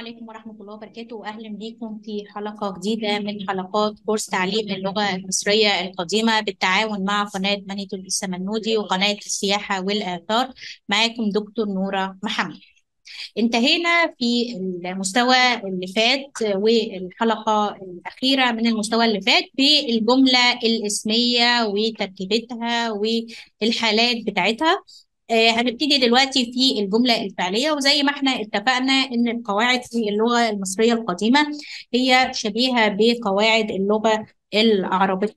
عليكم ورحمة الله وبركاته وأهلا بكم في حلقة جديدة من حلقات كورس تعليم اللغة المصرية القديمة بالتعاون مع قناة منيتو السمنودي وقناة السياحة والآثار معاكم دكتور نورة محمد انتهينا في المستوى اللي فات والحلقة الأخيرة من المستوى اللي فات بالجملة الاسمية وتركيبتها والحالات بتاعتها آه، هنبتدي دلوقتي في الجملة الفعلية وزي ما احنا اتفقنا ان القواعد في اللغة المصرية القديمة هي شبيهة بقواعد اللغة العربية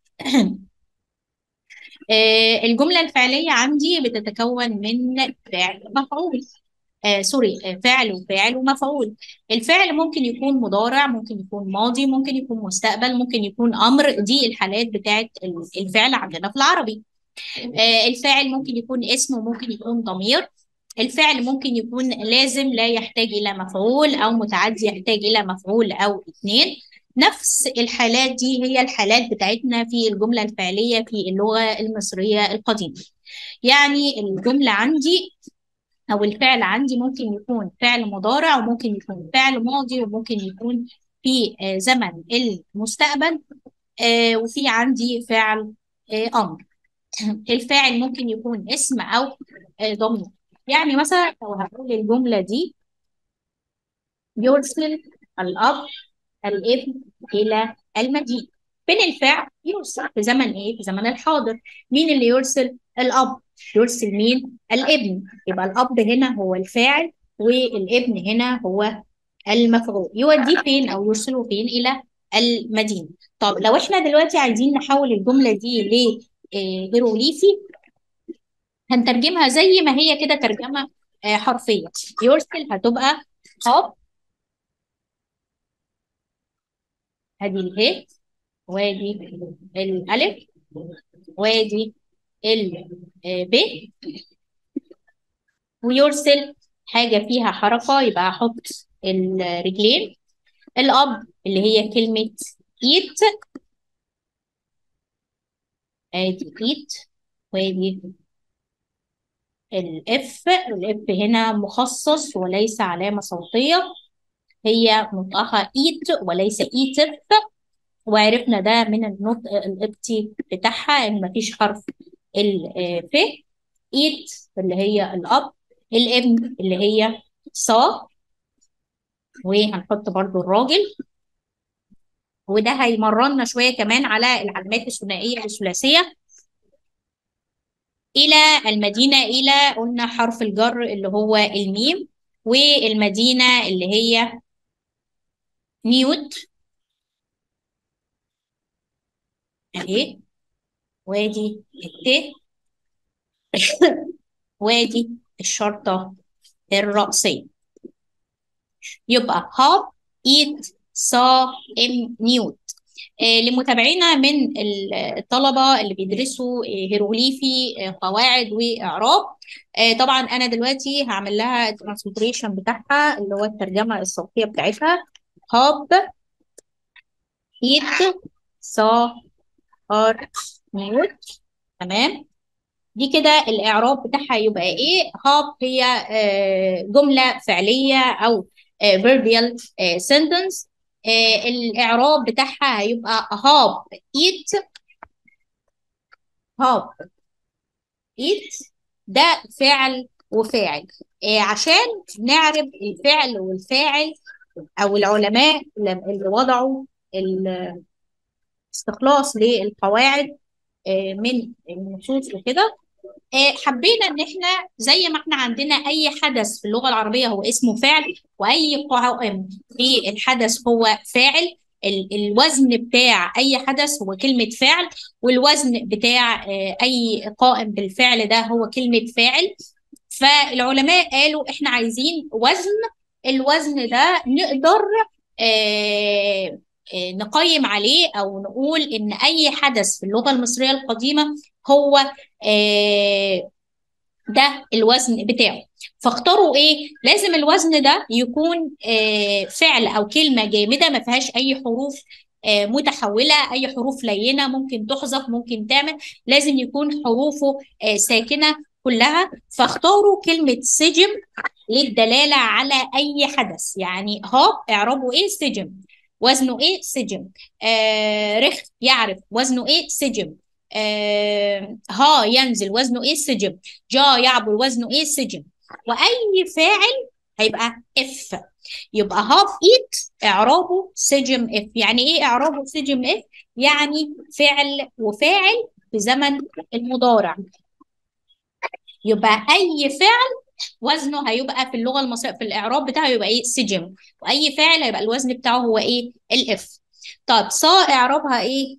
آه، الجملة الفعلية عندي بتتكون من فعل مفعول آه سوري آه فعل وفاعل ومفعول الفعل ممكن يكون مضارع ممكن يكون ماضي ممكن يكون مستقبل ممكن يكون أمر دي الحالات بتاعت الفعل عندنا في العربي آه الفاعل ممكن يكون اسم وممكن يكون ضمير الفعل ممكن يكون لازم لا يحتاج إلى مفعول أو متعدي يحتاج إلى مفعول أو اثنين نفس الحالات دي هي الحالات بتاعتنا في الجملة الفعلية في اللغة المصرية القديمة يعني الجملة عندي أو الفعل عندي ممكن يكون فعل مضارع وممكن يكون فعل ماضي وممكن يكون في آه زمن المستقبل آه وفي عندي فعل آه أمر الفاعل ممكن يكون اسم أو ضمير يعني مثلا لو هقول الجملة دي يرسل الأب الابن إلى المدينة فين الفعل؟ يرسل في زمن إيه؟ في زمن الحاضر مين اللي يرسل؟ الأب يرسل مين؟ الابن يبقى الأب هنا هو الفاعل والابن هنا هو المفعول يوديه فين أو يرسله فين؟ إلى المدينة طب لو احنا دلوقتي عايزين نحول الجملة دي ل هيروغليفي هنترجمها زي ما هي كده ترجمة حرفية يرسل هتبقى هاب ادي اله وادي الالف وادي الب ويرسل حاجة فيها حركة يبقى احط الرجلين الاب اللي هي كلمة ايت ادي ايت وادي الاف الاف هنا مخصص وليس علامة صوتية هي نطقها ايت وليس ايتف وعرفنا ده من النطق القبطي بتاعها ان مفيش حرف الف ايت اللي هي الاب الابن اللي هي صا وهنحط برضو الراجل وده هيمرنا شوية كمان على العلامات الثنائية والثلاثية إلى المدينة إلى قلنا حرف الجر اللي هو الميم والمدينة اللي هي نيوت أهي وادي الت وادي الشرطة الرأسية يبقى هاب ايت صا ام نيوت آه لمتابعينا من الطلبة اللي بيدرسوا هيروغليفي آه قواعد وإعراب آه طبعا أنا دلوقتي هعمل لها الترانسليتريشن بتاعها اللي هو الترجمة الصوتية بتاعتها هاب ايت صا ار نيوت تمام دي كده الإعراب بتاعها يبقى إيه هاب هي جملة فعلية أو verbal sentence آه الإعراب بتاعها هيبقى هاب eat هاب eat ده فعل وفاعل آه عشان نعرف الفعل والفاعل أو العلماء اللي وضعوا الاستخلاص للقواعد آه من النصوص وكده حبينا ان احنا زي ما احنا عندنا اي حدث في اللغه العربيه هو اسمه فعل واي قائم في الحدث هو فاعل الوزن بتاع اي حدث هو كلمه فعل والوزن بتاع اي قائم بالفعل ده هو كلمه فاعل فالعلماء قالوا احنا عايزين وزن الوزن ده نقدر نقيم عليه او نقول ان اي حدث في اللغه المصريه القديمه هو ده الوزن بتاعه فاختاروا ايه لازم الوزن ده يكون فعل او كلمه جامده ما فيهاش اي حروف متحوله اي حروف لينه ممكن تحذف ممكن تعمل لازم يكون حروفه ساكنه كلها فاختاروا كلمه سجم للدلالة على أي حدث يعني هاب إعرابه إيه سجم وزنه إيه سجم آه رخ يعرف وزنه إيه سجم آه ها ينزل وزنه إيه سجم جا يعبر وزنه إيه سجم وأي فاعل هيبقى اف يبقى هاف ايت اعرابه سجم اف يعني ايه اعرابه سجم اف يعني فعل وفاعل في زمن المضارع يبقى اي فعل وزنه هيبقى في اللغه المصريه في الاعراب بتاعه يبقى ايه سجم واي فعل هيبقى الوزن بتاعه هو ايه الاف طب صا اعرابها ايه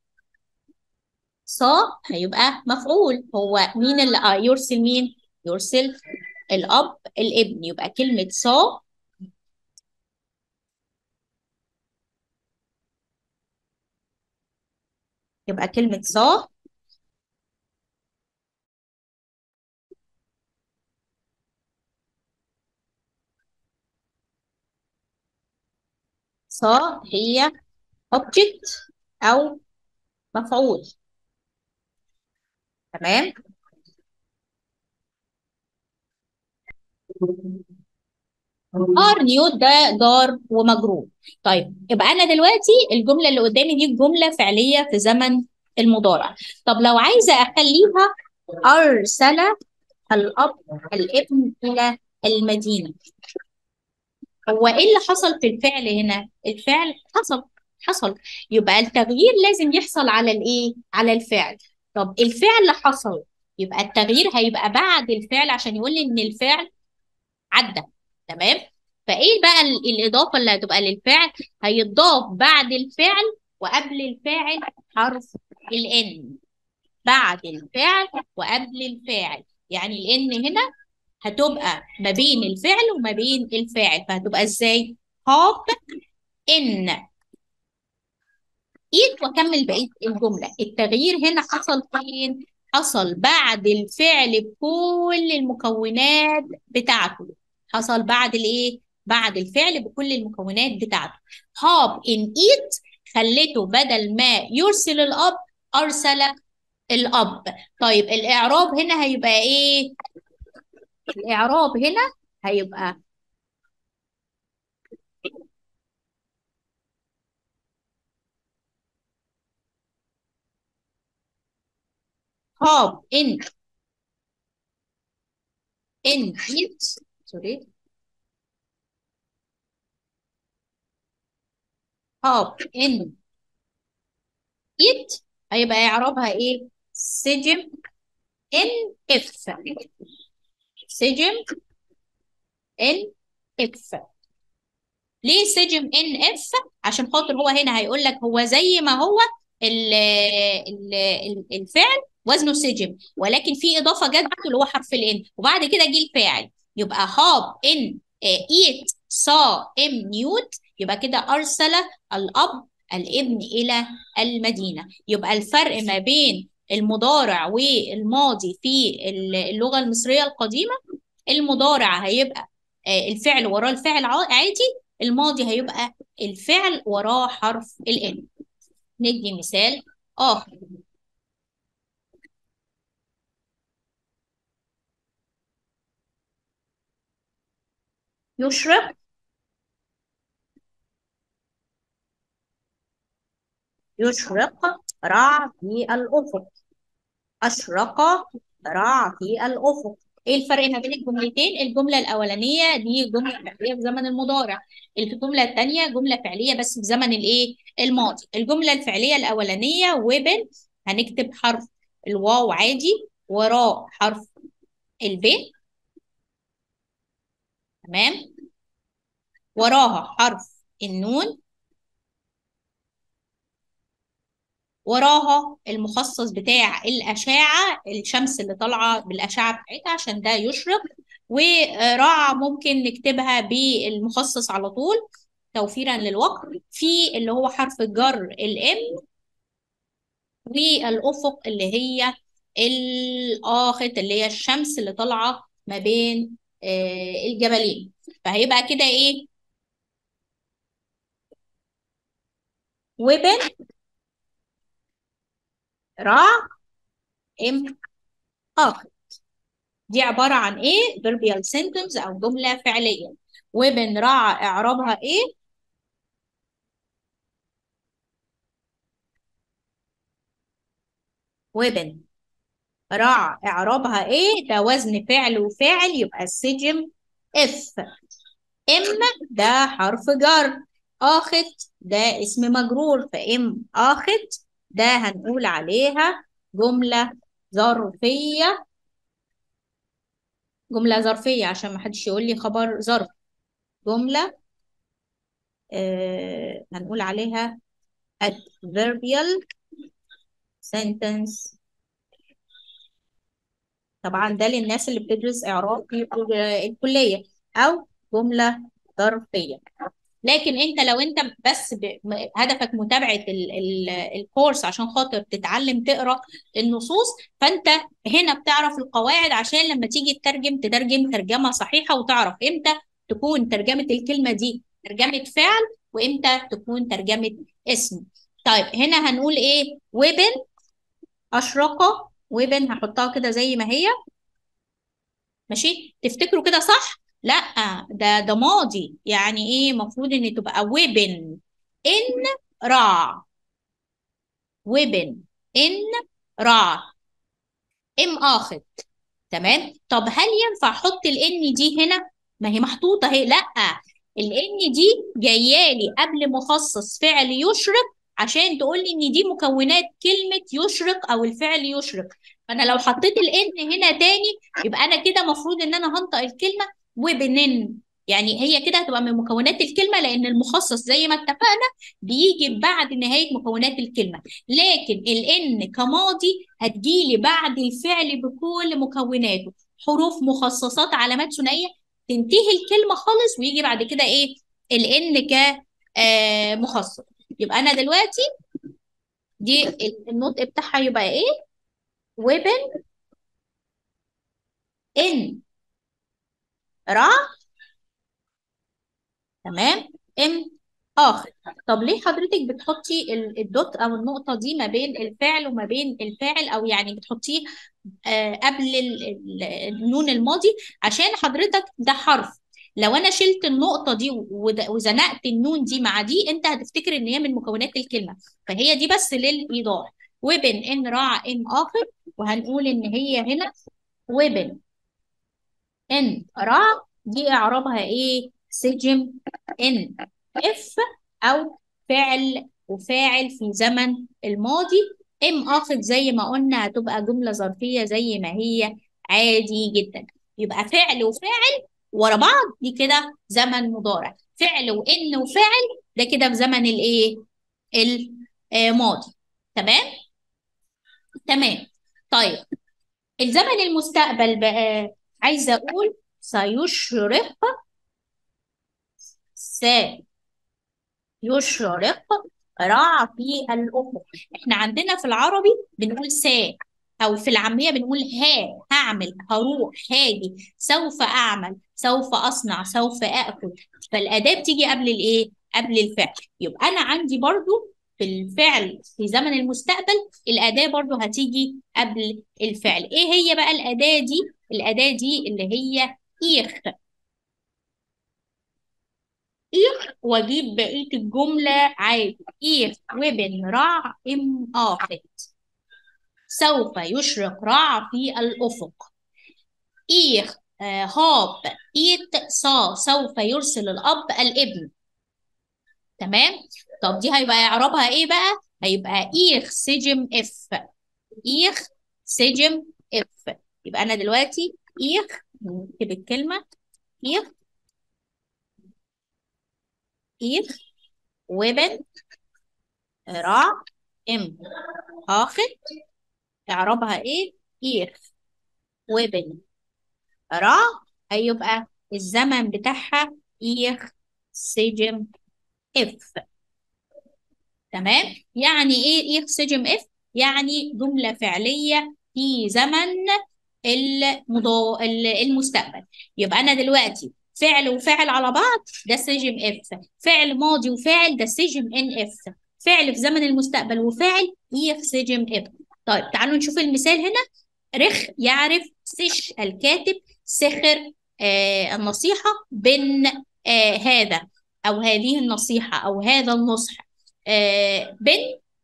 صا هيبقى مفعول هو مين اللي آه يرسل مين يرسل الاب الابن يبقى كلمه صا يبقى كلمه صا صا هي object او مفعول تمام ار نيوت ده جار ومجرور طيب يبقى انا دلوقتي الجمله اللي قدامي دي جمله فعليه في زمن المضارع طب لو عايزه اخليها ارسل الاب الابن الى المدينه هو ايه اللي حصل في الفعل هنا الفعل حصل حصل يبقى التغيير لازم يحصل على الايه على الفعل طب الفعل حصل يبقى التغيير هيبقى بعد الفعل عشان يقول لي ان الفعل عدى تمام فايه بقى ال- الاضافه اللي هتبقى للفعل هيضاف بعد الفعل وقبل الفاعل حرف الان بعد الفعل وقبل الفاعل يعني الان هنا هتبقى ما بين الفعل وما بين الفاعل فهتبقى ازاي هاب ان ايد واكمل بقيه الجمله التغيير هنا حصل فين حصل بعد الفعل بكل المكونات بتاعته حصل بعد الايه بعد الفعل بكل المكونات بتاعته هاب ان ايد خليته بدل ما يرسل الاب ارسل الاب طيب الاعراب هنا هيبقى ايه الاعراب هنا هيبقى هاب ان ان ايد سوري هاب ان ايد هيبقى اعرابها ايه سجم ان اف سجم ان اف ليه سجم ان اف عشان خاطر هو هنا هيقول لك هو زي ما هو ال ال ال الفعل وزنه سجم ولكن في اضافه جت بعده اللي هو حرف الان وبعد كده جه الفاعل يبقى هاب ان ايت صا ام نيوت يبقى كده ارسل الاب الابن الى المدينه يبقى الفرق ما بين المضارع والماضي في اللغه المصريه القديمه المضارع هيبقى آه، الفعل وراه الفعل ع- عادي الماضي هيبقى الفعل وراه حرف الان ندي مثال آخر يشرق يشرق رع في الأفق أشرق رع في الأفق إيه الفرق ما بين الجملتين؟ الجملة الأولانية دي جملة فعلية في زمن المضارع الجملة الثانية جملة فعلية بس في زمن الإيه؟ الماضي الجملة الفعلية الأولانية وبن هنكتب حرف الواو عادي وراه حرف الب تمام وراها حرف النون وراها المخصص بتاع الأشعة الشمس اللي طالعة بالأشعة بتاعتها عشان ده يشرق وراع ممكن نكتبها بالمخصص على طول توفيرا للوقت في اللي هو حرف الجر الام والأفق اللي هي الآخت اللي هي الشمس اللي طالعة ما بين آه، الجبلين فهيبقى كده ايه وبن رع ام آخت دي عبارة عن ايه verbal sentence او جملة فعلية وبن راع اعرابها ايه وبن راع اعرابها ايه ده وزن فعل وفاعل يبقى السجم اف ام ده حرف جر اخت ده اسم مجرور فام اخت ده هنقول عليها جملة ظرفية جملة ظرفية عشان ما حدش يقول لي خبر ظرف جملة آه هنقول عليها adverbial sentence طبعا ده للناس اللي بتدرس إعراب في الكلية أو جملة ظرفية لكن انت لو انت بس ب... م- هدفك متابعة ال... ال... الكورس عشان خاطر تتعلم تقرا النصوص فانت هنا بتعرف القواعد عشان لما تيجي تترجم تترجم ترجمة صحيحة وتعرف امتى تكون ترجمة الكلمة دي ترجمة فعل وامتى تكون ترجمة اسم طيب هنا هنقول ايه وبن أشرق وبن هحطها كده زي ما هي ماشي تفتكروا كده صح لا ده ده ماضي يعني ايه المفروض ان تبقى وبن ان راع وبن ان راع ام اخد تمام طب هل ينفع احط الان دي هنا ما هي محطوطه اهي لا الان دي جايه لي قبل مخصص فعل يشرق عشان تقول لي ان دي مكونات كلمه يشرق او الفعل يشرق فانا لو حطيت الان هنا تاني يبقى انا كده مفروض ان انا هنطق الكلمه وبنن يعني هي كده هتبقى من مكونات الكلمه لان المخصص زي ما اتفقنا بيجي بعد نهايه مكونات الكلمه لكن الان كماضي هتجيلي بعد الفعل بكل مكوناته حروف مخصصات علامات ثنائيه تنتهي الكلمه خالص ويجي بعد كده ايه الان ك آه مخصص يبقى انا دلوقتي دي النطق بتاعها يبقى ايه وبن ان را تمام ام اخر طب ليه حضرتك بتحطي ال- الدوت او النقطه دي ما بين الفعل وما بين الفاعل او يعني بتحطيه آه قبل ال- ال- النون الماضي عشان حضرتك ده حرف لو انا شلت النقطه دي ود- وزنقت النون دي مع دي انت هتفتكر ان هي من مكونات الكلمه فهي دي بس للايضاح وبن ان راع ام اخر وهنقول ان هي هنا وبن ان راع دي اعرابها ايه سجم ان اف او فعل وفاعل في زمن الماضي ام اخذ زي ما قلنا هتبقى جملة ظرفية زي ما هي عادي جدا يبقى فعل وفاعل ورا بعض دي كده زمن مضارع فعل وان وفاعل ده كده في زمن الايه الماضي تمام تمام طيب الزمن المستقبل بقى عايزه اقول سيشرق سيشرق راع في الافق احنا عندنا في العربي بنقول سا او في العاميه بنقول ها هعمل هروح هاجي سوف اعمل سوف اصنع سوف اكل فالاداه بتيجي قبل الايه قبل الفعل يبقى انا عندي برضو في الفعل في زمن المستقبل الاداه برضو هتيجي قبل الفعل ايه هي بقى الاداه دي الاداه دي اللي هي ايخ إيخ وأجيب بقية الجملة عادي إيخ وبن رع إم آخت سوف يشرق رع في الأفق إيخ آه هاب إيت صا سوف يرسل الأب الابن تمام طب دي هيبقى إعرابها إيه بقى هيبقى إيخ سجم إف إيخ سجم إف يبقى أنا دلوقتي إيخ نكتب الكلمة إيخ إيخ وبن راع ام اخت اعرابها ايه ايخ وبن راع هيبقى الزمن بتاعها ايخ سجم اف تمام يعني ايه ايخ سجم اف يعني جملة فعلية في زمن المضو... المستقبل يبقى انا دلوقتي فعل وفاعل على بعض ده سجم اف فعل ماضي وفاعل ده سجم ان اف فعل في زمن المستقبل وفاعل اف سجم اف طيب تعالوا نشوف المثال هنا رخ يعرف سش الكاتب سخر آه النصيحة بن آه هذا أو هذه النصيحة أو هذا النصح آه بن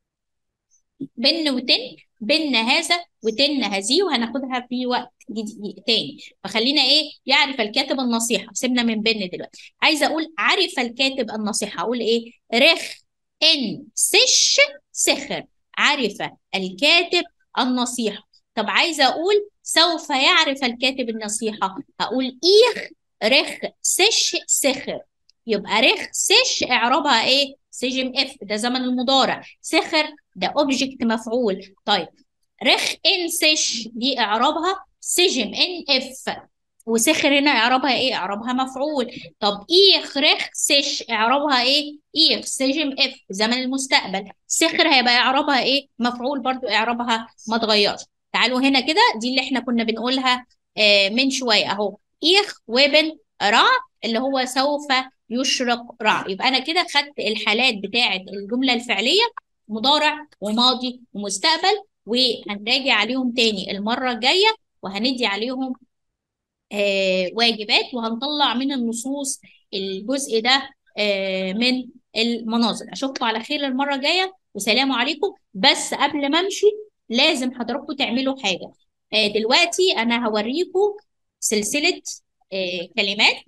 بن وتن بن هذا وتن هذه وهناخدها في وقت جديد تاني فخلينا ايه يعرف الكاتب النصيحة سيبنا من بن دلوقتي عايزة اقول عرف الكاتب النصيحة اقول ايه رخ ان سش سخر عرف الكاتب النصيحة طب عايزة اقول سوف يعرف الكاتب النصيحة هقول ايخ رخ سش سخر يبقى رخ سش اعرابها ايه سجم اف ده زمن المضارع سخر ده اوبجكت مفعول طيب رخ ان سش دي اعرابها سجم ان اف وسخر هنا اعرابها ايه اعرابها مفعول طب ايخ رخ سش اعرابها ايه ايخ سجم اف زمن المستقبل سخر هيبقى اعرابها ايه مفعول برضو اعرابها ما اتغيرش تعالوا هنا كده دي اللي احنا كنا بنقولها آه من شويه اهو ايخ وبن رع اللي هو سوف يشرق رع يبقى انا كده خدت الحالات بتاعه الجمله الفعليه مضارع وماضي ومستقبل وهنراجع عليهم تاني المره الجايه وهندي عليهم آه واجبات وهنطلع من النصوص الجزء ده آه من المناظر اشوفكم على خير المره الجايه وسلام عليكم بس قبل ما امشي لازم حضراتكم تعملوا حاجه آه دلوقتي انا هوريكم سلسله آه كلمات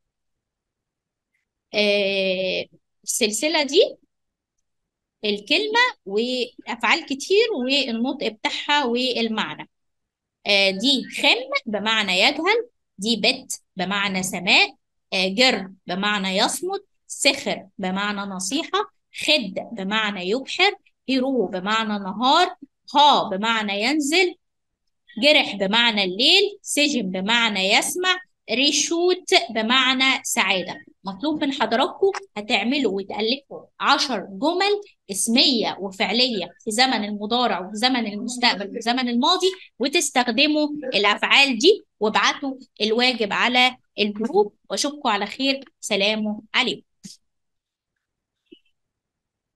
آه السلسله دي الكلمه وافعال كتير والنطق بتاعها والمعنى آه دي خم بمعنى يجهل دي بت بمعنى سماء آه جر بمعنى يصمت سخر بمعنى نصيحة خد بمعنى يبحر هيرو بمعنى نهار ها بمعنى ينزل جرح بمعنى الليل سجن بمعنى يسمع ريشوت بمعنى سعادة مطلوب من حضراتكم هتعملوا وتألفوا عشر جمل اسمية وفعلية في زمن المضارع وفي زمن المستقبل وفي زمن الماضي وتستخدموا الأفعال دي وابعتوا الواجب على الجروب واشوفكم على خير سلام عليكم